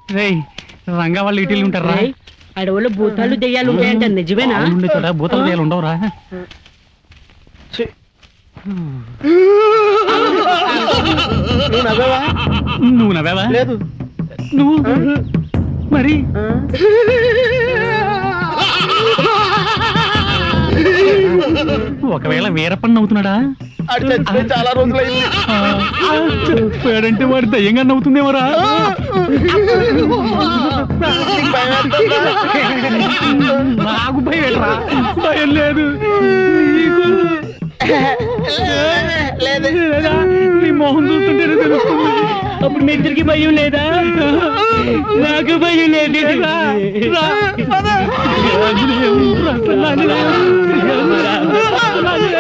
రేయ్ రంగా వాళ్ళు ఇటీలు ఉంటారా రేయ్, అడవుల్లో భూతాలు దెయ్యాలు ఉంటాయంట నిజమేనా ఉండే చోట భూతాలు దేయాలు ఉండవురా నువ్వు నవ్వావా నువ్వు నవ్వావా లేదు నువ్వు మరి ఒకవేళ వీరప్పని నవ్వుతున్నాడా అటు చచ్చిపోయి చాలా రోజులైంది ఆ, చెప్పాడంటే వాడు దయ్యంగా నవ్వుతుందేమోరా నీకు భయం వేస్తుందా? నాకు భయం ఏంట్రా? భయం లేదు నీకు లేదు లేదా? నీ మొహం చూస్తుంటేనే తెలుస్తుంది అప్పుడు మీ ఇద్దరికి భయం లేదా నాకు భయం లేదు రా, రా. ఆంజనేయం, ప్రసన్నాంజనేయం, శ్రీరామ,